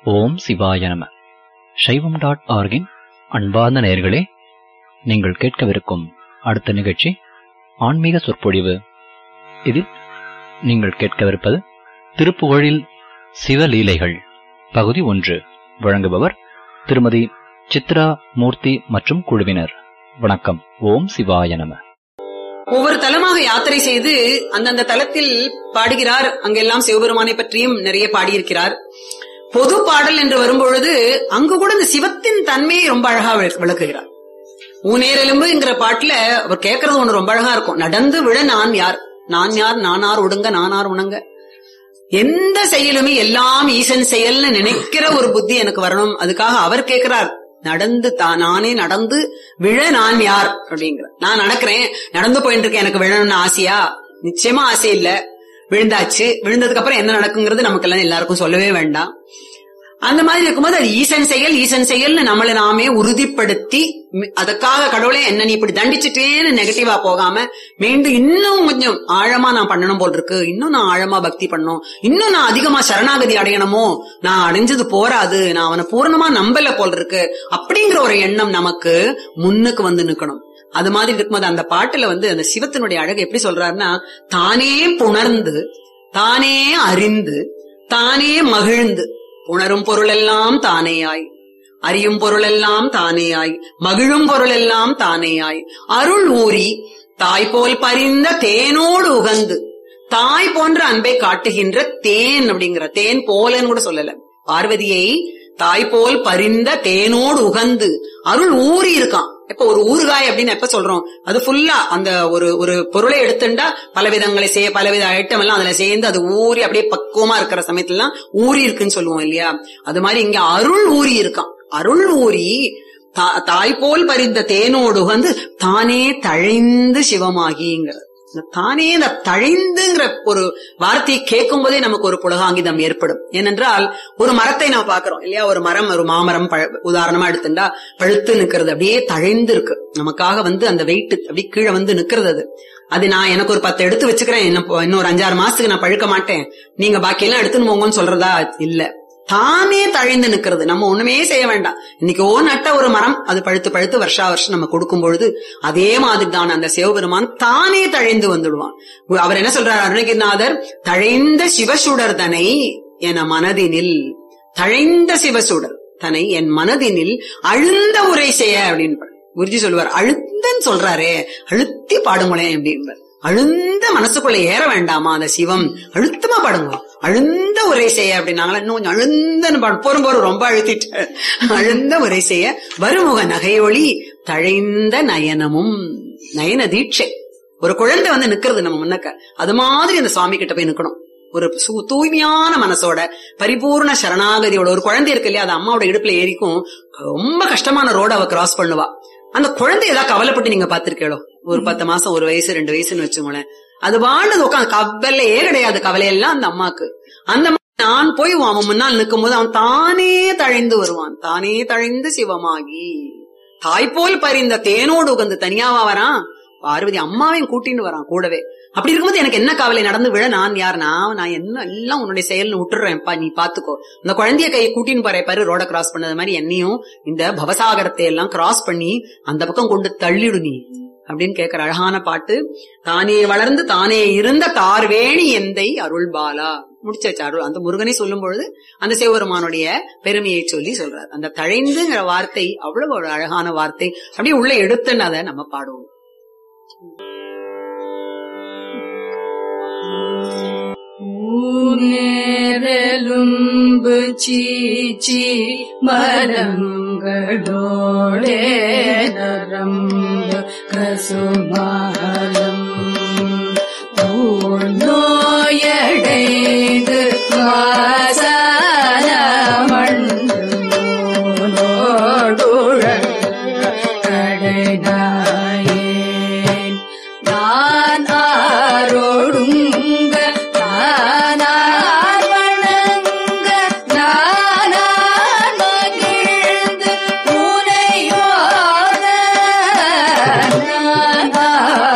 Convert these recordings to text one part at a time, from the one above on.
ஓம் சிவாய நம சைவம் டாட் ஆர்கின் அன்பார்ந்த நேயர்களே நீங்கள் கேட்கவிருக்கும் அடுத்த நிகழ்ச்சி ஆன்மீக சொற்பொழிவு இதில் நீங்கள் கேட்கவிருப்பது திருப்புகழில் சிவலீலைகள் பகுதி ஒன்று வழங்குபவர் திருமதி சித்ரா மூர்த்தி மற்றும் குழுவினர் வணக்கம் ஓம் சிவாய நம ஒவ்வொரு தலமாக யாத்திரை செய்து அந்தந்த தலத்தில் பாடுகிறார் அங்கெல்லாம் சிவபெருமானை பற்றியும் நிறைய பாடியிருக்கிறார் பொது பாடல் என்று வரும்பொழுது அங்கு கூட இந்த சிவத்தின் தன்மையை ரொம்ப அழகா விளக்கு- விளக்குகிறார் ஊனேரெலும்புங்கிற பாட்டுல அவர் கேட்கறது ஒண்ணு ரொம்ப அழகா இருக்கும் நடந்து விழ நான் யார் நான் யார் நானார் ஒடுங்க நானார் உணங்க எந்த செயலுமே எல்லாம் ஈசன் செயல்னு நினைக்கிற ஒரு புத்தி எனக்கு வரணும் அதுக்காக அவர் கேட்கிறார் நடந்து தான் நானே நடந்து விழ நான் யார் அப்படிங்கிற நான் நடக்கிறேன் நடந்து போயிட்டு இருக்கேன் எனக்கு விழணும்னு ஆசையா நிச்சயமா ஆசை இல்ல விழுந்தாச்சு விழுந்ததுக்கு அப்புறம் என்ன நடக்குங்கிறது நமக்கு எல்லாம் எல்லாருக்கும் சொல்லவே வேண்டாம் அந்த மாதிரி இருக்கும்போது அது ஈசன் செயல் ஈசன் செயல்னு நம்மளை நாமே உறுதிப்படுத்தி மி- அதுக்காக கடவுளே என்ன நீ இப்படி தண்டிச்சுட்டேன்னு நெகட்டிவா போகாம மீண்டும் இன்னும் கொஞ்சம் ஆழமா நான் பண்ணணும் போல் இருக்கு இன்னும் நான் ஆழமா பக்தி பண்ணணும் இன்னும் நான் அதிகமா சரணாகதி அடையணுமோ நான் அடைஞ்சது போராது நான் அவனை பூரணமா நம்பல போல் இருக்கு அப்படிங்கிற ஒரு எண்ணம் நமக்கு முன்னுக்கு வந்து நிக்கணும் அது மாதிரி இருக்கும்போது அந்த பாட்டுல வந்து அந்த சிவத்தினுடைய அழகு எப்படி சொல்றாருன்னா தானே புணர்ந்து தானே அறிந்து தானே மகிழ்ந்து உணரும் பொருளெல்லாம் தானேயாய் அறியும் பொருளெல்லாம் தானேயாய் மகிழும் பொருளெல்லாம் தானேயாய் அருள் ஊறி தாய் போல் பரிந்த தேனோடு உகந்து தாய் போன்ற அன்பை காட்டுகின்ற தேன் அப்படிங்கிற தேன் போலன்னு கூட சொல்லல பார்வதியை தாய் போல் பரிந்த தேனோடு உகந்து அருள் ஊறி இருக்கான் இப்ப ஒரு ஊறுகாய் அப்படின்னு எப்ப சொல்றோம் அது ஃபுல்லா அந்த ஒரு ஒரு பொருளை எடுத்துட்டா பல விதங்களை செய்ய பலவித ஐட்டம் எல்லாம் அதுல சேர்ந்து அது ஊறி அப்படியே பக்குவமா இருக்கிற சமயத்துல எல்லாம் ஊறி இருக்குன்னு சொல்லுவோம் இல்லையா அது மாதிரி இங்க அருள் ஊறி இருக்கான் அருள் ஊறி தா- தாய் போல் பறிந்த தேனோடு வந்து தானே தழைந்து சிவமாகிங்கிறது இந்த தானே இந்த தழைந்துங்கிற ஒரு வார்த்தையை கேட்கும் போதே நமக்கு ஒரு புலகாங்கிதம் ஏற்படும் ஏனென்றால் ஒரு மரத்தை நான் பாக்குறோம் இல்லையா ஒரு மரம் ஒரு மாமரம் பழ- உதாரணமா எடுத்துட்டா பழுத்து நிக்கிறது அப்படியே தழைந்து இருக்கு நமக்காக வந்து அந்த வெயிட் அப்படியே கீழே வந்து நிக்கிறது அது அது நான் எனக்கு ஒரு பத்து எடுத்து வச்சுக்கிறேன் இன்னும் போ- இன்னும் ஒரு அஞ்சாறு மாசத்துக்கு நான் பழுக்க மாட்டேன் நீங்க பாக்கியெல்லாம் எடுத்துன்னு போங்கன்னு சொல்றதா இல்ல தானே தழைந்து நிக்கிறது நம்ம ஒண்ணுமே செய்ய வேண்டாம் இன்னைக்கு ஓ நட்ட ஒரு மரம் அது பழுத்து பழுத்து வருஷா வருஷம் நம்ம கொடுக்கும் பொழுது அதே மாதிரி தான் அந்த சிவபெருமான் தானே தழைந்து வந்துடுவான் அவர் என்ன சொல்றார் அருணகிரிநாதர் தழைந்த சிவசுடர் தனை என மனதினில் தழைந்த சிவசுடர் தனை என் மனதினில் அழுந்த உரை செய்ய அப்படின்னு குருஜி சொல்லுவார் அழுத்தன்னு சொல்றாரே அழுத்தி பாடுங்களேன் அப்படின்பார் அழுந்த மனசுக்குள்ள ஏற வேண்டாமா அந்த சிவம் அழுத்தமா பாடுங்க அழுந்த உரை செய்ய அப்படின்னாங்களா இன்னும் கொஞ்சம் அழுந்தன்னு பாடு போரும் போரும் ரொம்ப அழுத்திட்டு அழுந்த உரை செய்ய வருமுக நகையொளி தழைந்த நயனமும் நயன தீட்சை ஒரு குழந்தை வந்து நிக்கிறது நம்ம முன்னக்க அது மாதிரி அந்த சுவாமி கிட்ட போய் நிக்கணும் ஒரு சு- தூய்மையான மனசோட பரிபூர்ண சரணாகதியோட ஒரு குழந்தை இருக்கு இல்லையா அது அம்மாவோட இடுப்புல ஏறிக்கும் ரொம்ப கஷ்டமான ரோட அவ கிராஸ் பண்ணுவா அந்த குழந்தை ஏதாவது கவலைப்பட்டு நீங்க பாத்திருக்கீங்களோ ஒரு பத்து மாசம் ஒரு வயசு ரெண்டு வயசுன்னு வச்சுக்கோங்களேன் அது வாழ்ந்தது உட்காந்து கவலையே கிடையாது கவலையெல்லாம் அந்த அம்மாக்கு அந்த அம்மா நான் போய் அவன் முன்னால் நிற்கும் போது அவன் தானே தழைந்து வருவான் தானே தழைந்து சிவமாகி தாய் போல் பறிந்த தேனோடு உகந்து தனியாவா வரான் பார்வதி அம்மாவையும் கூட்டின்னு வரான் கூடவே அப்படி இருக்கும்போது எனக்கு என்ன கவலை நடந்து விழ நான் யார் நான் நான் என்ன எல்லாம் உன்னுடைய செயல்னு விட்டுறேன்ப்பா நீ பாத்துக்கோ இந்த குழந்தைய கையை கூட்டின்னு போறே பாரு ரோட கிராஸ் பண்ணது மாதிரி என்னையும் இந்த பவசாகரத்தை எல்லாம் கிராஸ் பண்ணி அந்த பக்கம் கொண்டு தள்ளிடு நீ அப்படின்னு கேக்குற அழகான பாட்டு தானே வளர்ந்து தானே இருந்த தார்வேணி எந்தை அருள் பாலா முடிச்சாச்சு அருள் அந்த முருகனை சொல்லும் பொழுது அந்த சிவபெருமானுடைய பெருமையை சொல்லி சொல்றாரு அந்த தழைந்துங்கிற வார்த்தை அவ்வளவு ஒரு அழகான வார்த்தை அப்படியே உள்ள எடுத்துன்னு அதை நம்ம பாடுவோம் ஊனேரெலும்பு சீச்சி மரங்களோடே நரம்பு கசுமாலம் ஊழ்நோயடைந்து வாசன மண்டோடுழல் கடைநாயேன் நான் ஆரோடுங்க நானார் வணங்க நானார் மகிழ்ந்து உனையோத நானார்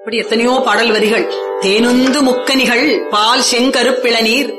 இப்படி எத்தனையோ பாடல் வரிகள் தேனுந்து முக்கனிகள் பால் செங்கருப்பிளநீர்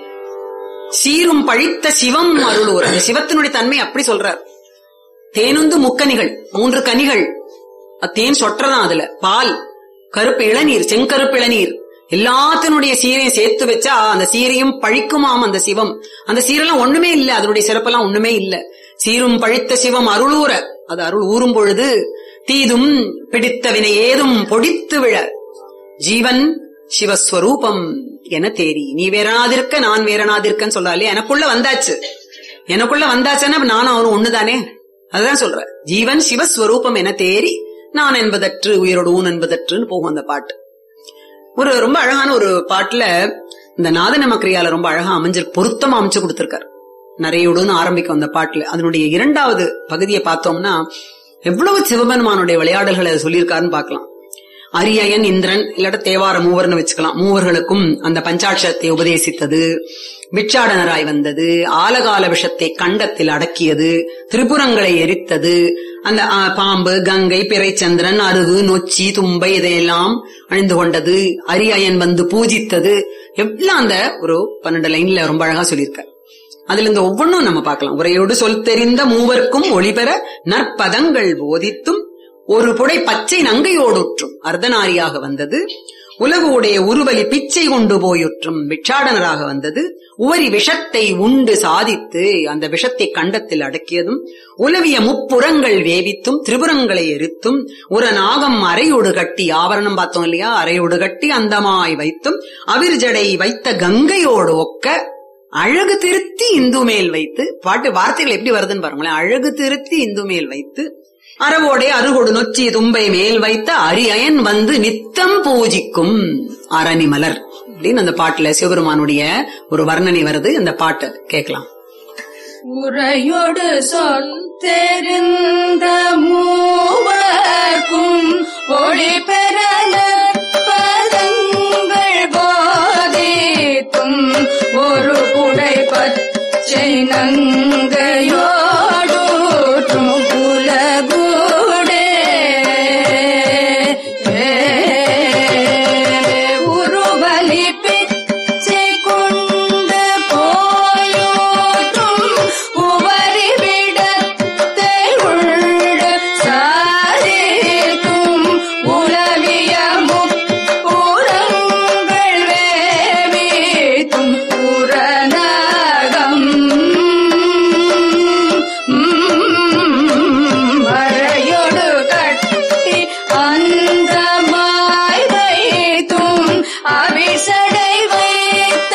சீரும் பழித்த சிவம் அருளூர் அந்த சிவத்தினுடைய தன்மை அப்படி சொல்றார் தேனுந்து முக்கனிகள் மூன்று கனிகள் அது தேன் சொற்றதான் அதுல பால் கருப்பு இளநீர் செங்கருப்பு இளநீர் எல்லாத்தினுடைய சீரையும் சேர்த்து வச்சா அந்த சீரையும் பழிக்குமாம் அந்த சிவம் அந்த சீரெல்லாம் ஒண்ணுமே இல்ல அதனுடைய சிறப்பெல்லாம் ஒண்ணுமே இல்ல சீரும் பழித்த சிவம் அருளூர அது அருள் ஊறும் பொழுது தீதும் பிடித்த வினை ஏதும் பொடித்து விழ ஜீவன் சிவஸ்வரூபம் என தேரி நீ வேறனாதிருக்க நான் வேறனாதிருக்கன்னு சொல்றாலே எனக்குள்ள வந்தாச்சு எனக்குள்ள வந்தாச்சுன்னா நானும் அவனும் ஒண்ணுதானே அதுதான் சொல்ற ஜீவன் சிவஸ்வரூபம் என தேரி நான் என்பதற்று உயிரோடு ஊன் என்பதற்றுன்னு போகும் அந்த பாட்டு ஒரு ரொம்ப அழகான ஒரு பாட்டுல இந்த நாதநம கிரியால ரொம்ப அழகா அமைஞ்சு பொருத்தமா அமைச்சு கொடுத்திருக்காரு நரையோடுன்னு ஆரம்பிக்கும் அந்த பாட்டுல அதனுடைய இரண்டாவது பகுதியை பார்த்தோம்னா எவ்வளவு சிவபெருமானுடைய விளையாடல்களை அது சொல்லியிருக்காருன்னு பார்க்கலாம் அரியயன் இந்திரன் இல்லாட்ட தேவார மூவர்னு வச்சுக்கலாம் மூவர்களுக்கும் அந்த பஞ்சாட்சத்தை உபதேசித்தது பிட்சாடனராய் வந்தது ஆலகால விஷத்தை கண்டத்தில் அடக்கியது திரிபுரங்களை எரித்தது அந்த ஆ, பாம்பு கங்கை பிறைச்சந்திரன் அருகு நொச்சி தும்பை இதையெல்லாம் அணிந்து கொண்டது அரியயன் வந்து பூஜித்தது எல்லாம் அந்த ஒரு பன்னெண்டு லைன்ல ரொம்ப அழகா சொல்லியிருக்காரு அதுல இந்த ஒவ்வொன்றும் நம்ம பார்க்கலாம் உரையோடு சொல் தெரிந்த மூவர்க்கும் ஒளிபெற நற்பதங்கள் போதித்தும் ஒரு புடை பச்சை நங்கையோடுற்றும் அர்த்தநாரியாக வந்தது உலகுடைய உருவலி பிச்சை கொண்டு போயுற்றும் பிட்சாடனராக வந்தது உவரி விஷத்தை உண்டு சாதித்து அந்த விஷத்தை கண்டத்தில் அடக்கியதும் உலவிய முப்புறங்கள் வேவித்தும் திரிபுரங்களை எரித்தும் ஒரு நாகம் அரையோடு கட்டி ஆவரணம் பார்த்தோம் இல்லையா அரையோடு கட்டி அந்தமாய் வைத்தும் அவிர்ஜடை வைத்த கங்கையோடு ஒக்க அழகு திருத்தி இந்து மேல் வைத்து பாட்டு வார்த்தைகள் எப்படி வருதுன்னு பாருங்களேன் அழகு திருத்தி இந்து மேல் வைத்து அறவோடே அருகொடு நொச்சி தும்பை மேல் வைத்த அரியயன் வந்து நித்தம் பூஜிக்கும் அரணி மலர் அப்படின்னு அந்த பாட்டுல சிவபெருமானுடைய ஒரு வர்ணனை வருது அந்த பாட்டை கேட்கலாம் உரையொடு சொல் தெரிந்த மூவர்க்கும் ஒளி பெறல பதங்கள் போதித்தும் ஒரு புடை பச்சை நங்கையோடும் உலகூடே உருவலி பிச்சை கொண்டு போயோற்றும் உவரி விடத்தை உள்ள சாரிக்கும் உலவிய முப்புறங்கள் வேவித்தும் புறநகம் மறையொடு கட்டி அந்த வைத்தும் அவிசடை வைத்த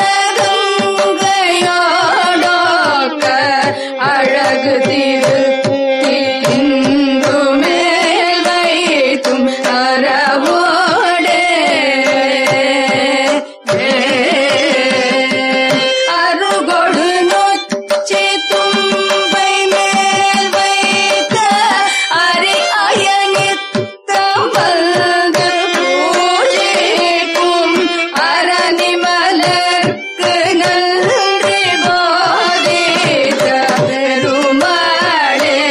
கங்கையோடோக்க அழகு திரு இந்து மேல் வைத்தும் அறவோடே அருகொடு நொச்சி தும்பை மேல் வைத்த அரி அயனித்தம் வந்து பூஜிக்கும் அரணி மலர்க்கு நன்றி போதித்த பெருமாளே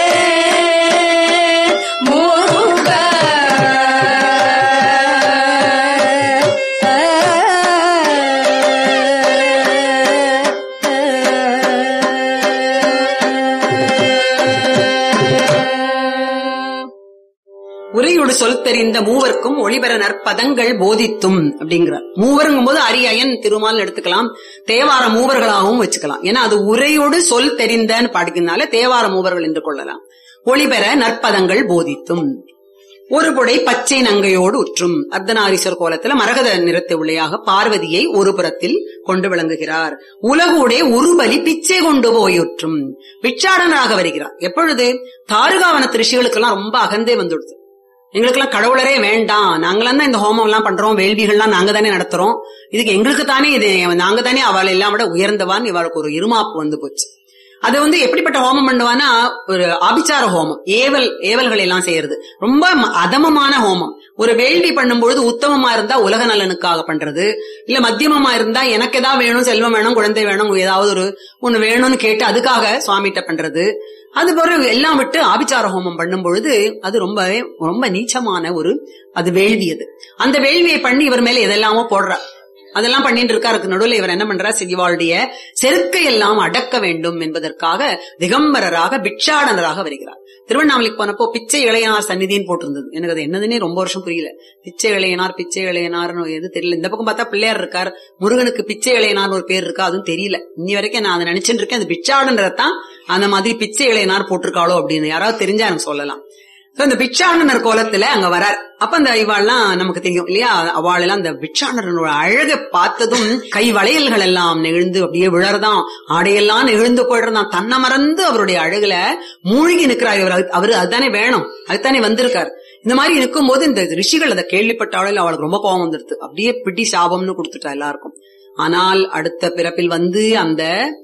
முருகா உரையோடு சொல் தெரிந்த மூவர்க்கும் ஒளிபெற நற்பதங்கள் போதித்தும் அப்படிங்கிறார் மூவருங்கும் போது அரியயன் திருமால் எடுத்துக்கலாம் தேவார மூவர்களாகவும் வச்சுக்கலாம் ஏன்னா அது உரையோடு சொல் தெரிந்தன்னு பாடிக்கிறதுனால தேவார மூவர்கள் என்று கொள்ளலாம் ஒளிபெற நற்பதங்கள் போதித்தும் ஒரு புடை பச்சை நங்கையோடு உற்றும் அர்த்தநாரீஸ்வரர் கோலத்துல மரகத நிறத்தை உள்ளையாக பார்வதியை ஒரு புறத்தில் கொண்டு விளங்குகிறார் உலகூடே உருபலி பிச்சை கொண்டு போயுற்றும் பிச்சாடனராக வருகிறார் எப்பொழுது தாருகாவனத்து ரிஷிகளுக்கெல்லாம் ரொம்ப அகந்தே வந்துடுது எங்களுக்கெல்லாம் கடவுளரே வேண்டாம் நாங்களாம் தான் இந்த ஹோமம் எல்லாம் பண்றோம் வேள்விகள்லாம் நாங்க தானே நடத்துறோம் இதுக்கு எங்களுக்கு தானே இது நாங்க தானே அவள் எல்லாம் விட உயர்ந்தவான் இவளுக்கு ஒரு இருமாப்பு வந்து போச்சு அது வந்து எப்படிப்பட்ட ஹோமம் பண்ணுவானா ஒரு ஆபிச்சார ஹோமம் ஏவல் ஏவல்களை எல்லாம் செய்யறது ரொம்ப ம- அதமமான ஹோமம் ஒரு வேள்வி பண்ணும்பொழுது உத்தமமா இருந்தா உலக நலனுக்காக பண்றது இல்ல மத்தியமமா இருந்தா எனக்கு ஏதாவது வேணும் செல்வம் வேணும் குழந்தை வேணும் ஏதாவது ஒரு ஒண்ணு வேணும்னு கேட்டு அதுக்காக சுவாமிகிட்ட பண்றது அது பிறகு எல்லாம் விட்டு ஆபிச்சார ஹோமம் பண்ணும் பொழுது அது ரொம்ப ரொம்ப நீச்சமான ஒரு அது வேள்வி அது அந்த வேள்வியை பண்ணி இவர் மேல எதெல்லாமோ போடுறார் அதெல்லாம் பண்ணிட்டு இருக்காருக்கு நடுவில் இவர் என்ன பண்றார் சிவாளுடைய செருக்கை எல்லாம் அடக்க வேண்டும் என்பதற்காக திகம்பரராக பிட்சாடனராக வருகிறார் திருவண்ணாமலைக்கு போனப்போ பிச்சை இளையனார் சந்நிதின்னு போட்டிருந்தது எனக்கு அது என்னதுன்னே ரொம்ப வருஷம் புரியல பிச்சை இளையனார் பிச்சை இளையனார்னு எது தெரியல இந்த பக்கம் பார்த்தா பிள்ளையார் இருக்கார் முருகனுக்கு பிச்சை இளையனார் ஒரு பேர் இருக்கா அதுவும் தெரியல இன்னி வரைக்கும் நான் அதை நினைச்சிட்டு இருக்கேன் அது பிச்சாடன்றதான் அந்த மாதிரி பிச்சை இளையனார் போட்டிருக்காளோ அப்படின்னு யாராவது தெரிஞ்சா எனக்கு சொல்லலாம் சோ இந்த பிச்சாண்டனர் கோலத்துல அங்க வரார் அப்ப அந்த இவாள்லாம் நமக்கு தெரியும் இல்லையா அவள் எல்லாம் அந்த பிச்சாண்டனோட அழகை பார்த்ததும் கை வளையல்கள் எல்லாம் நெகிழ்ந்து அப்படியே விழறதான் ஆடையெல்லாம் நெகிழ்ந்து போயிடுறதான் தன்னை மறந்து அவருடைய அழகுல மூழ்கி நிக்கிறார் இவர் அது- அவரு அதுதானே வேணும் அதுதானே வந்திருக்கார் இந்த மாதிரி இருக்கும் போது இந்த ரிஷிகள் அதை கேள்விப்பட்டாலும் அவளுக்கு ரொம்ப கோபம் வந்துருது அப்படியே பிடி சாபம்னு கொடுத்துட்டா எல்லாருக்கும் ஆனால் அடுத்த பிறப்பில் வந்து அந்த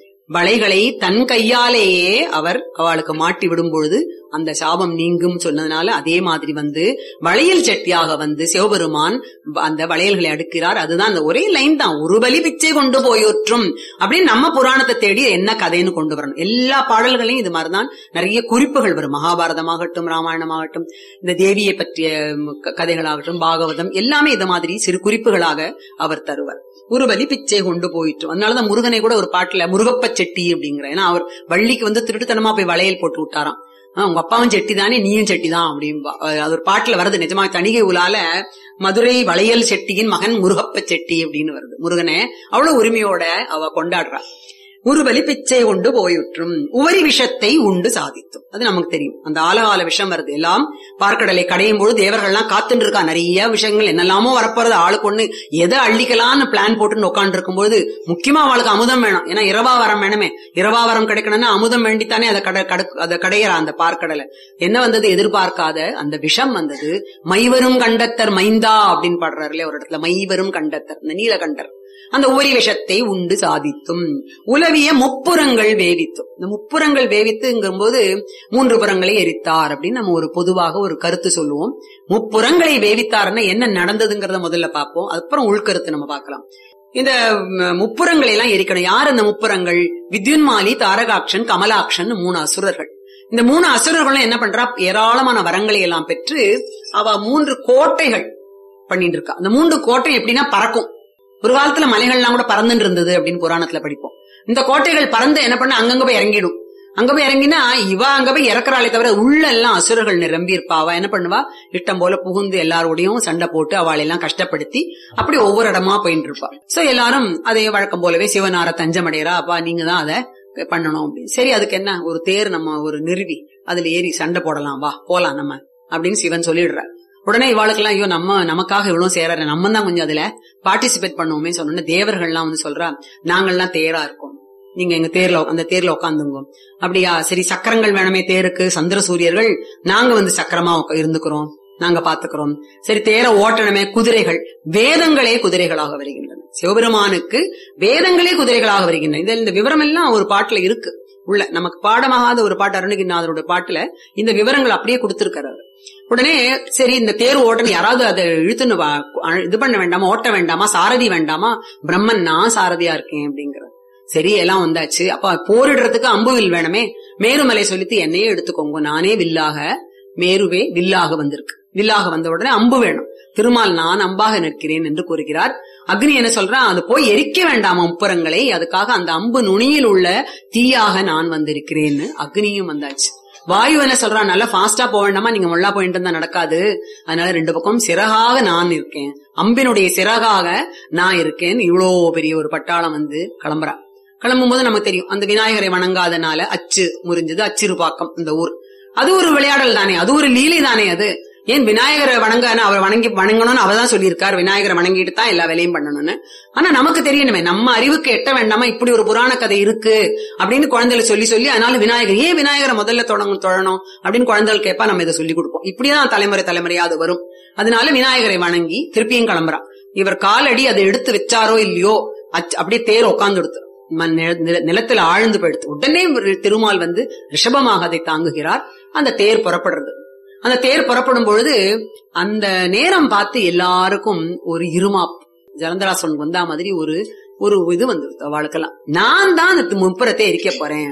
வளைகளை தன் கையாலேயே அவர் அவளுக்கு மாட்டி விடும் பொழுது அந்த சாபம் நீங்கும் சொன்னதுனால அதே மாதிரி வந்து வளையல் சட்டியாக வந்து சிவபெருமான் ப- அந்த வளையல்களை அடுக்கிறார் அதுதான் அந்த ஒரே லைன் தான் ஒரு பலி பிச்சை கொண்டு போயுற்றும் அப்படின்னு நம்ம புராணத்தை தேடி என்ன கதைன்னு கொண்டு வரணும் எல்லா பாடல்களையும் இது மாதிரிதான் நிறைய குறிப்புகள் வரும் மகாபாரதமாகட்டும் ராமாயணமாகட்டும் இந்த தேவியை பற்றிய ம், க- கதைகளாகட்டும் பாகவதம் எல்லாமே இது மாதிரி சிறு குறிப்புகளாக அவர் தருவார் ஒரு பலி பிச்சை கொண்டு போயிட்டு அதனாலதான் முருகனை கூட ஒரு பாட்டுல முருகப்ப செட்டி அப்படிங்கிற ஏன்னா அவர் வள்ளிக்கு வந்து திருட்டுத்தனமா போய் வளையல் போட்டு விட்டாராம் ஆஹ் உங்க அப்பாவும் செட்டி தானே நீயும் செட்டி தான் அப்படின்பா அஹ் அது ஒரு பாட்டுல வருது நிஜமா தணிகை உலால மதுரை வளையல் செட்டியின் மகன் முருகப்ப செட்டி அப்படின்னு வருது முருகனை அவ்வளவு உரிமையோட அவ கொண்டாடுறா உருவலி பிச்சை கொண்டு போயுற்றும் உவரி விஷத்தை உண்டு சாதித்தும் அது நமக்கு தெரியும் அந்த ஆலகால விஷம் வருது எல்லாம் பார்க்கடலை கடையும் போது தேவர்கள்லாம் காத்துட்டு இருக்கா நிறைய விஷயங்கள் என்னெல்லாமோ வரப்போறது ஆளுக்கு ஒண்ணு எதை அள்ளிக்கலாம்னு பிளான் போட்டு உட்காந்து இருக்கும்போது முக்கியமா அவளுக்கு அமுதம் வேணும் ஏன்னா இரவா வரம் வேணுமே இரவா வரம் கிடைக்கணும்னா அமுதம் வேண்டித்தானே அதை கடை கடு அதை கடையிறா அந்த பார்க்கடலை என்ன வந்தது எதிர்பார்க்காத அந்த விஷம் வந்தது மைவரும் கண்டத்தர் மைந்தா அப்படின்னு பாடுறாரு இல்லையா ஒரு இடத்துல மைவரும் கண்டத்தர் இந்த நீலகண்டர் அந்த உவரி விஷத்தை உண்டு சாதித்தும் உலவிய முப்புறங்கள் வேவித்தும் இந்த முப்புறங்கள் வேவித்துங்கும்போது மூன்று புறங்களை எரித்தார் அப்படின்னு நம்ம ஒரு பொதுவாக ஒரு கருத்து சொல்லுவோம் முப்புறங்களை வேவித்தார்னா என்ன நடந்ததுங்கிறத முதல்ல பார்ப்போம் அப்புறம் உள்கருத்து நம்ம பார்க்கலாம் இந்த ம், முப்புறங்களை எல்லாம் எரிக்கணும் யார் அந்த முப்புறங்கள் வித்யுன்மாலி தாரகாக்ஷன் கமலாக்ஷன் மூணு அசுரர்கள் இந்த மூணு அசுரர்களும் என்ன பண்றா ஏராளமான வரங்களை எல்லாம் பெற்று அவ மூன்று கோட்டைகள் பண்ணிட்டு இருக்கா அந்த மூன்று கோட்டை எப்படின்னா பறக்கும் ஒரு காலத்துல மலைகள்லாம் கூட பறந்துட்டு இருந்தது அப்படின்னு புராணத்துல படிப்போம் இந்த கோட்டைகள் பறந்து என்ன பண்ண அங்கங்க போய் இறங்கிடும் அங்க போய் இறங்கினா இவ அங்க போய் இறக்குறாளே தவிர உள்ள எல்லாம் அசுரர்கள் நிரம்பி இருப்பா அவ என்ன பண்ணுவா இஷ்டம் போல புகுந்து எல்லாரோடையும் சண்டை போட்டு அவளை எல்லாம் கஷ்டப்படுத்தி அப்படி ஒவ்வொரு இடமா போயிட்டு இருப்பா சோ எல்லாரும் அதே வழக்கம் போலவே சிவனார தஞ்சமடைகிறா அப்பா நீங்க தான் அதை பண்ணணும் அப்படின்னு சரி அதுக்கு என்ன ஒரு தேர் நம்ம ஒரு நிறுவி அதுல ஏறி சண்டை போடலாம் வா போலாம் நம்ம அப்படின்னு சிவன் சொல்லிடுறார் உடனே இவாளுக்கெல்லாம் ஐயோ நம்ம நமக்காக இவ்வளவு சேர நம்ம தான் கொஞ்சம் அதுல பார்ட்டிசிபேட் பண்ணுவோமே சொன்னோன்னு தேவர்கள்லாம் வந்து சொல்றா நாங்கள்லாம் தேரா இருக்கோம் நீங்க எங்க தேர்ல உக்கா- அந்த தேர்ல உட்காந்துங்க அப்படியா சரி சக்கரங்கள் வேணுமே தேருக்கு சந்திர சூரியர்கள் நாங்க வந்து சக்கரமா உக்கா- இருந்துக்கிறோம் நாங்க பாத்துக்கிறோம் சரி தேர ஓட்டணுமே குதிரைகள் வேதங்களே குதிரைகளாக வருகின்றன சிவபெருமானுக்கு வேதங்களே குதிரைகளாக வருகின்றன இதுல இந்த விவரம் எல்லாம் ஒரு பாட்டுல இருக்கு உள்ள நமக்கு பாடமாகாத ஒரு பாட்டு அருணகிரிநாதரோட பாட்டுல இந்த விவரங்கள் அப்படியே கொடுத்திருக்காரு அவர். உடனே சரி இந்த தேர் ஓட்டணும் யாராவது அதை இழுத்துன்னு வா அ- இது பண்ண வேண்டாமா ஓட்ட வேண்டாமா சாரதி வேண்டாமா பிரம்மன் நான் சாரதியா இருக்கேன் அப்படிங்கிறார் சரி எல்லாம் வந்தாச்சு அப்ப போரிடுறதுக்கு அம்புவில் வேணுமே மேருமலை சொல்லித்து என்னையே எடுத்துக்கோங்க நானே வில்லாக மேருவே வில்லாக வந்திருக்கு வில்லாக வந்த உடனே அம்பு வேணும் திருமால் நான் அம்பாக நிற்கிறேன் என்று கூறுகிறார் அக்னி என்ன சொல்றான் அது போய் எரிக்க வேண்டாம் முப்புறங்களை அதுக்காக அந்த அம்பு நுனியில் உள்ள தீயாக நான் வந்திருக்கிறேன்னு அக்னியும் வந்தாச்சு வாயு என்ன சொல்றான் நல்லா ஃபாஸ்டா போக வேண்டாமா நீங்க முள்ளா போயிட்டு இருந்தா நடக்காது அதனால ரெண்டு பக்கம் சிறகாக நான் இருக்கேன் அம்பினுடைய சிறகாக நான் இருக்கேன் இவ்வளோ பெரிய ஒரு பட்டாளம் வந்து கிளம்புறா கிளம்பும் போது நமக்கு தெரியும் அந்த விநாயகரை வணங்காதனால அச்சு முறிஞ்சது அச்சிறுபாக்கம் இந்த ஊர் அது ஒரு விளையாடல் தானே அது ஒரு லீலை தானே அது ஏன் விநாயகரை வணங்க அவர் வணங்கி வணங்கணும்னு அவதான் சொல்லியிருக்கார் விநாயகரை வணங்கிட்டு தான் எல்லா வேலையும் பண்ணணும்னு ஆனா நமக்கு தெரியணுமே நம்ம அறிவுக்கு எட்ட வேண்டாமா இப்படி ஒரு புராண கதை இருக்கு அப்படின்னு குழந்தைகளை சொல்லி சொல்லி அதனால விநாயகர் ஏன் விநாயகரை முதல்ல தொடங்க தொழணும் அப்படின்னு குழந்தைகள் கேட்பா நம்ம இதை சொல்லி கொடுப்போம் இப்படிதான் தலைமுறை தலைமுறையா அது வரும் அதனால விநாயகரை வணங்கி திருப்பியும் கிளம்புறான் இவர் காலடி அதை எடுத்து வச்சாரோ இல்லையோ அச்- அப்படியே தேர் உட்கார்ந்து நிலத்துல ஆழ்ந்து போயிடுத்து உடனே ஒரு திருமால் வந்து ரிஷபமாக அதை தாங்குகிறார் அந்த தேர் புறப்படுறது அந்த தேர் புறப்படும் பொழுது அந்த நேரம் பார்த்து எல்லாருக்கும் ஒரு இருமாப் ஜலந்தராசன் வந்தா மாதிரி ஒரு ஒரு இது வந்துருது அவளுக்கெல்லாம் நான் தான் அந்த முப்புறத்தை எரிக்க போறேன்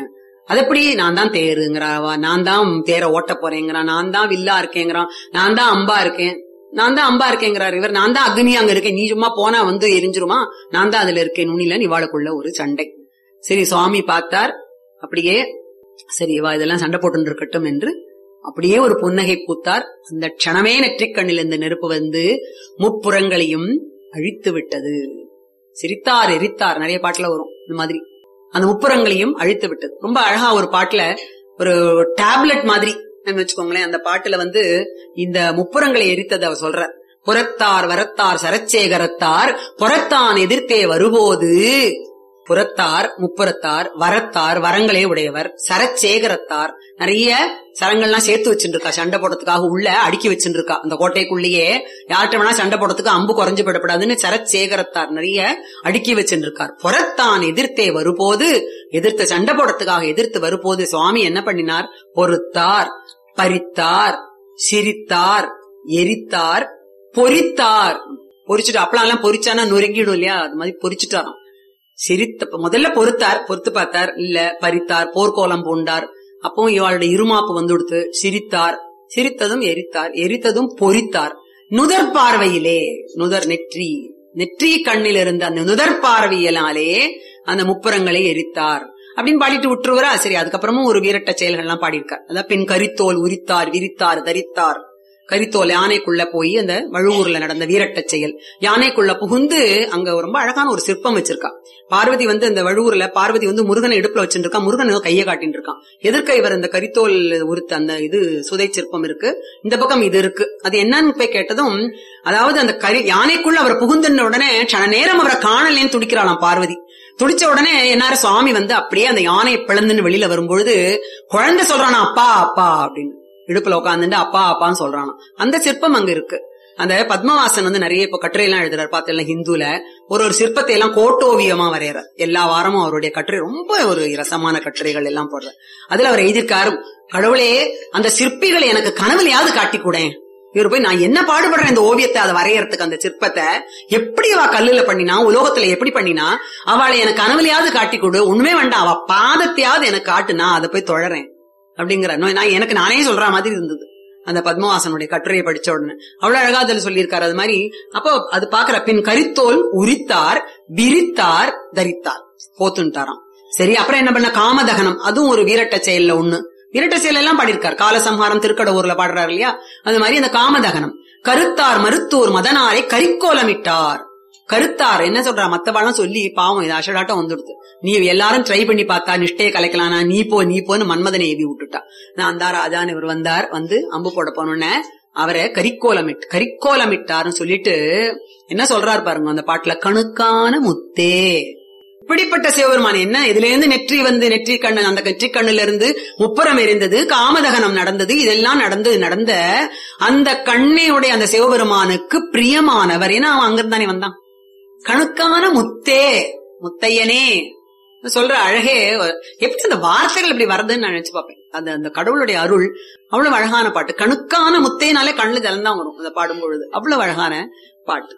அதப்படி நான் தான் தேருங்கிறாவா நான் தான் தேரை ஓட்ட போறேங்கிறான் நான் தான் வில்லா இருக்கேங்கிறான் நான் தான் அம்பா இருக்கேன் நான் தான் அம்பா இருக்கேங்கிறார் இவர் நான் தான் அக்னி அங்க இருக்கேன் நீ சும்மா போனா வந்து எரிஞ்சிருமா நான் தான் அதுல இருக்கேன் நுனில இவாளுக்குள்ள ஒரு சண்டை சரி சுவாமி பார்த்தார் அப்படியே சரி இவா இதெல்லாம் சண்டை போட்டு இருக்கட்டும் என்று அப்படியே ஒரு புன்னகை பூத்தார் அந்த க்ஷணமே நெற்றிக் கண்ணில் இந்த நெருப்பு வந்து முப்புறங்களையும் அழித்து விட்டது சிரித்தார் எரித்தார் நிறைய பாட்டுல வரும் இந்த மாதிரி அந்த முப்புறங்களையும் அழித்து விட்டது ரொம்ப அழகா ஒரு பாட்டுல ஒரு டேப்லெட் மாதிரி நம்ம வச்சுக்கோங்களேன் அந்த பாட்டுல வந்து இந்த முப்புறங்களை எரித்தது அவர் சொல்றார் புறத்தார் வரத்தார் சரச்சேகரத்தார் புறத்தான் எதிர்த்தே வரும்போது புறத்தார் முப்புறத்தார் வரத்தார் வரங்களே உடையவர் சரச்சேகரத்தார் நிறைய சரங்கள்லாம் சேர்த்து வச்சுருக்கா சண்டை போடுறதுக்காக உள்ள அடுக்கி வச்சுருக்கா அந்த கோட்டைக்குள்ளேயே யார்கிட்ட வேணா சண்டை போடுறதுக்கு அம்பு குறைஞ்சு விடப்படாதுன்னு சரச்சேகரத்தார் நிறைய அடுக்கி வச்சுருக்கார் புறத்தான் எதிர்த்தே வரும்போது எதிர்த்து சண்டை போடுறதுக்காக எதிர்த்து வரும்போது சுவாமி என்ன பண்ணினார் பொறுத்தார் பறித்தார் சிரித்தார் எரித்தார் பொறித்தார் பொறிச்சுட்டு அப்பளம் எல்லாம் பொறிச்சானா நொறுங்கிடும் இல்லையா அது மாதிரி பொறிச்சுட்டாராம் சிரித்த முதல்ல பொறுத்தார் பொறுத்து பார்த்தார் இல்ல பறித்தார் போர்க்கோலம் பூண்டார் அப்போ இவாளுடைய இருமாப்பு வந்து கொடுத்து சிரித்தார் சிரித்ததும் எரித்தார் எரித்ததும் பொறித்தார் நுதற் பார்வையிலே நுதர் நெற்றி நெற்றி கண்ணில் இருந்த அந்த நுதற் பார்வையினாலே அந்த முப்புறங்களை எரித்தார் அப்படின்னு பாடிட்டு விட்டுருவரா சரி அதுக்கப்புறமும் ஒரு வீரட்ட செயல்கள்லாம் பாடியிருக்கார் அதான் பின் கரித்தோல் உரித்தார் விரித்தார் தரித்தார் கரித்தோல் யானைக்குள்ள போய் அந்த வழுவூர்ல நடந்த வீரட்ட செயல் யானைக்குள்ள புகுந்து அங்க ரொம்ப அழகான ஒரு சிற்பம் வச்சிருக்கா பார்வதி வந்து அந்த வழுவூர்ல பார்வதி வந்து முருகனை இடுப்புல வச்சிருக்கா முருகன் ஏதோ கையை காட்டின்னு இருக்கான் எதிர்க்க இவர் இந்த கரித்தோல் உருத்த அந்த இது சுதை சிற்பம் இருக்கு இந்த பக்கம் இது இருக்கு அது என்னன்னு போய் கேட்டதும் அதாவது அந்த கரி யானைக்குள்ள அவர் புகுந்துன உடனே சன நேரம் அவரை காணலேன்னு துடிக்கிறாளாம் பார்வதி துடிச்ச உடனே என்னார சுவாமி வந்து அப்படியே அந்த யானையை பிளந்துன்னு வெளியில வரும்பொழுது குழந்தை சொல்றானா அப்பா அப்பா அப்படின்னு இடுப்புல உட்காந்துட்டு அப்பா அப்பான்னு சொல்றானா அந்த சிற்பம் அங்க இருக்கு அந்த பத்மவாசன் வந்து நிறைய இப்ப கட்டுரை எல்லாம் எழுதுறாரு பார்த்தெல்லாம் ஹிந்துல ஒரு ஒரு சிற்பத்தை எல்லாம் கோட்டோவியமா வரையறார் எல்லா வாரமும் அவருடைய கட்டுரை ரொம்ப ஒரு ரசமான கட்டுரைகள் எல்லாம் போடுறார் அதுல அவர் எழுதியிருக்காரு கடவுளே அந்த சிற்பிகளை எனக்கு கனவுலையாவது காட்டி கூடேன் இவர் போய் நான் என்ன பாடுபடுறேன் இந்த ஓவியத்தை அதை வரையறதுக்கு அந்த சிற்பத்தை எப்படி அவ கல்லுல பண்ணினா உலோகத்துல எப்படி பண்ணினா அவளை எனக்கு கனவுலையாவது காட்டி கொடு உண்மை வேண்டாம் அவ பாதத்தையாவது எனக்கு காட்டுனா அதை போய் தொழறேன் அப்படிங்கிற நான் எனக்கு நானே சொல்ற மாதிரி இருந்தது அந்த பத்மவாசனுடைய கட்டுரையை படிச்ச உடனே அவ்வளவு அழகா அதுல சொல்லியிருக்காரு அது மாதிரி அப்போ அது பாக்குற பின் கரித்தோல் உரித்தார் விரித்தார் தரித்தார் போத்துட்டாராம் சரி அப்புறம் என்ன பண்ண காமதகனம் அதுவும் ஒரு வீரட்ட செயல்ல ஒண்ணு வீரட்ட செயல் எல்லாம் பாடியிருக்கார் காலசம்ஹாரம் திருக்கடவுர்ல பாடுறாரு இல்லையா அது மாதிரி அந்த காமதகனம் கருத்தார் மருத்தூர் மதனாரை கரிக்கோலமிட்டார் கருத்தார் என்ன சொல்றா மத்தவாளும் சொல்லி பாவம் இது அஷடாட்டம் வந்துடுது நீ எல்லாரும் ட்ரை பண்ணி பார்த்தா நிஷ்டையை கலைக்கலானா நீ போ நீ போன்னு மன்மதனை ஏவி விட்டுட்டா நான் அந்த ராஜான்னு இவர் வந்தார் வந்து அம்பு போட போனோடனே அவரை கரிக்கோலமிட் கரிக்கோலமிட்டார்னு சொல்லிட்டு என்ன சொல்றாரு பாருங்க அந்த பாட்டுல கணுக்கான முத்தே இப்படிப்பட்ட சிவபெருமான் என்ன இதுல இருந்து நெற்றி வந்து நெற்றி கண்ணு அந்த நெற்றி கண்ணுல இருந்து முப்புறம் எரிந்தது காமதகனம் நடந்தது இதெல்லாம் நடந்து நடந்த அந்த கண்ணையுடைய அந்த சிவபெருமானுக்கு பிரியமானவர் ஏன்னா அவன் அங்கிருந்தானே வந்தான் கணுக்கான முத்தே முத்தையனே சொல்ற அழகே எப்படி அந்த வார்த்தைகள் இப்படி வருதுன்னு நான் நினைச்சு பார்ப்பேன் அந்த அந்த கடவுளுடைய அருள் அவ்வளவு அழகான பாட்டு கணுக்கான முத்தையினாலே கண்ணுல ஜலந்தான் வரும் அதை பாடும் பொழுது அவ்வளவு அழகான பாட்டு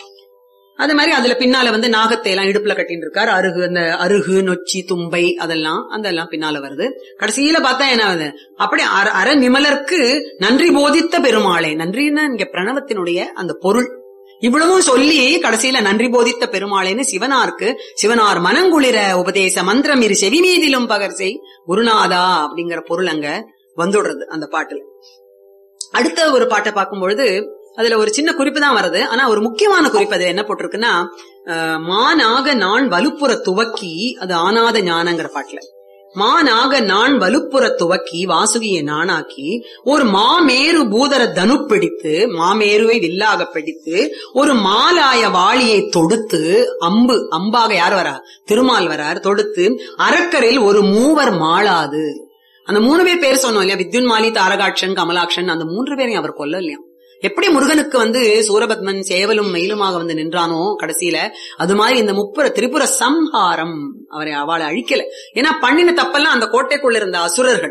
அது மாதிரி அதுல பின்னால வந்து நாகத்தை எல்லாம் இடுப்புல கட்டின்னு இருக்காரு அருகு அந்த அருகு நொச்சி தும்பை அதெல்லாம் அதெல்லாம் பின்னால வருது கடைசியில பார்த்தா என்ன ஆகுது அப்படி அர- அற நிமலர்க்கு நன்றி போதித்த பெருமாளே நன்றின்னா இங்க பிரணவத்தினுடைய அந்த பொருள் இவ்வளவும் சொல்லி கடைசியில நன்றி போதித்த பெருமாளேன்னு சிவனாருக்கு சிவனார் மனங்குளிர உபதேச மந்திரம் இரு செவி மீதிலும் பகர்சை குருநாதா அப்படிங்கிற பொருள் அங்க வந்துடுறது அந்த பாட்டுல அடுத்த ஒரு பாட்டை பார்க்கும் பொழுது அதுல ஒரு சின்ன குறிப்பு தான் வருது ஆனா ஒரு முக்கியமான குறிப்பு அதுல என்ன போட்டிருக்குன்னா அஹ், மானாக நான் வலுப்புற துவக்கி அது ஆனாத ஞானங்கிற பாட்டுல மானாக நான் வலுப்புற துவக்கி வாசுகியை நானாக்கி ஒரு மாமேரு பூதர தனு பிடித்து மாமேருவை வில்லாக பிடித்து ஒரு மாலாய வாளியை தொடுத்து அம்பு அம்பாக யார் வரா திருமால் வரார் தொடுத்து அரக்கரில் ஒரு மூவர் மாளாது அந்த மூணு பேர் பேர் சொன்னோம் இல்லையா வித்யுன்மாலி தாரகாட்சன் கமலாக்ஷன் அந்த மூன்று பேரையும் அவர் கொல்ல இல்லையா எப்படி முருகனுக்கு வந்து சூரபத்மன் சேவலும் மயிலுமாக வந்து நின்றானோ கடைசியில அது மாதிரி இந்த முப்புற திரிபுர சம்ஹாரம் அவரை அவளை அழிக்கல ஏன்னா பண்ணின தப்பெல்லாம் அந்த கோட்டைக்குள்ள இருந்த அசுரர்கள்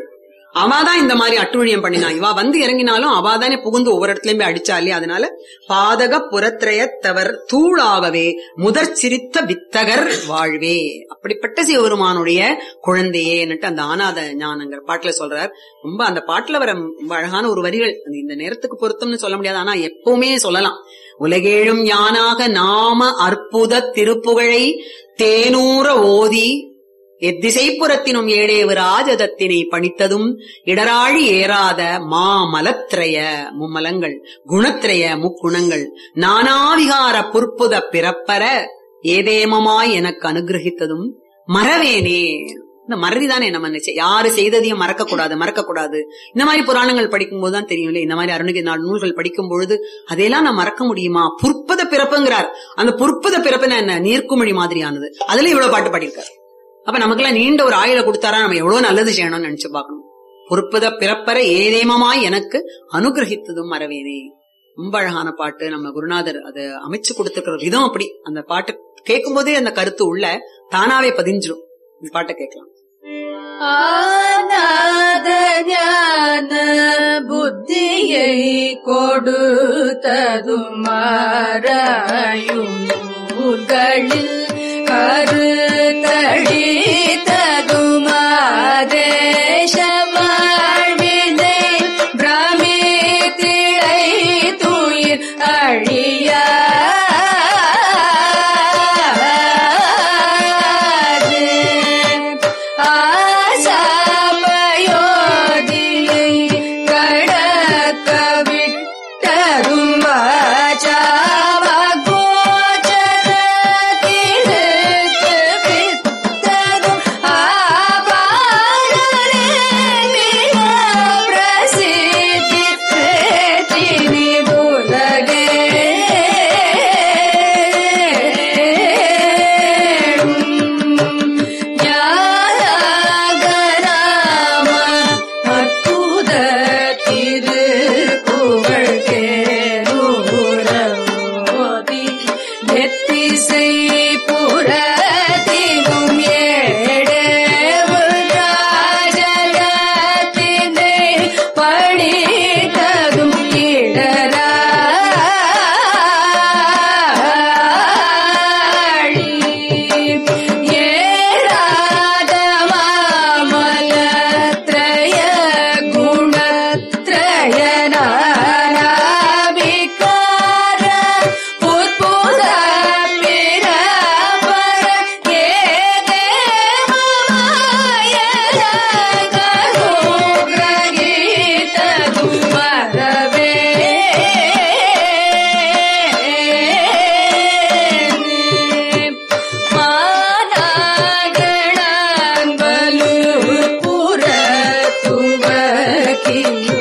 அவாதான் இந்த மாதிரி அட்டுழியம் பண்ணினா இவா வந்து இறங்கினாலும் அவாதானே புகுந்து ஒவ்வொரு இடத்துலயும் போய் அடிச்சா இல்லையா அதனால பாதக புறத்திரயத்தவர் தூளாகவே முதற் சிரித்த வித்தகர் வாழ்வே அப்படிப்பட்ட சிவபெருமானுடைய குழந்தையேன்னுட்டு அந்த ஆனாத ஞானங்கிற பாட்டுல சொல்றார் ரொம்ப அந்த பாட்டுல வர ரொம்ப அழகான ஒரு வரிகள் அது இந்த நேரத்துக்கு பொருத்தம்னு சொல்ல முடியாது ஆனா எப்பவுமே சொல்லலாம் உலகேழும் யானாக நாம அற்புத திருப்புகழை தேனூர ஓதி எத்திசைப்புறத்தினும் ஏழேவு ராஜதத்தினை பணித்ததும் இடராழி ஏறாத மாமலத்ரய மும்மலங்கள் குணத்ரய முக்குணங்கள் நானாவிகார புற்புத பிறப்பர ஏதேமமாய் எனக்கு அனுகிரகித்ததும் மறவேனே இந்த மறதிதானே நம்ம நிச்சயம் யாரு செய்ததையும் மறக்க கூடாது மறக்க கூடாது இந்த மாதிரி புராணங்கள் படிக்கும் போதுதான் தெரியும்ல இந்த மாதிரி அருணகிரி நாள் நூல்கள் படிக்கும் பொழுது அதையெல்லாம் நான் மறக்க முடியுமா புற்பத பிறப்புங்கிறார் அந்த புற்பத பிறப்புனா என்ன நீர்க்குமிழி மாதிரியானது அதுல இவ்வளவு பாட்டு பாடியிருக்காரு அப்ப நமக்கெல்லாம் நீண்ட ஒரு ஆயுள கொடுத்தாரா நம்ம எவ்வளவு நல்லது செய்யணும்னு நினைச்சு பார்க்கணும் பொறுப்பத பிறப்பற ஏதேமமாய் எனக்கு அனுகிரகித்ததும் மறவேனே ரொம்ப அழகான பாட்டு நம்ம குருநாதர் அது அமைச்சு கொடுத்துக்கிற விதம் அப்படி அந்த பாட்டு கேட்கும் போதே அந்த கருத்து உள்ள தானாவே பதிஞ்சிரும் இந்த பாட்டை கேட்கலாம் ஆனாத ஞான புத்தியை கொடுத்ததும் மாறாயும் நூல்களில் கருத்தழித்ததும் ஆதேச வாழ்வினை பிரமித்திழை துயிர் அழியாது ஆசாபயோதியை கடக்க விட்டதும் ஆச்சாவகோச்சரத்திற்கு வித்ததும் ஆபாரரே மிக பிரசித்தி பெற்றினி உலகே ஞானகராம அற்புத திருப்புகழ் கேரூரமோதி எத்திசை புறத்திலும் ஏழேவு ராஜகத்தினை பணித்ததும் இடராழி ஏராத மாமலத்ரய குணத்ரய நாராவிகார புற்புத பிரபர ஏதேமாயகனுகிரகித்தது மறவே மானாகணான் வலு புறத்துவகியோ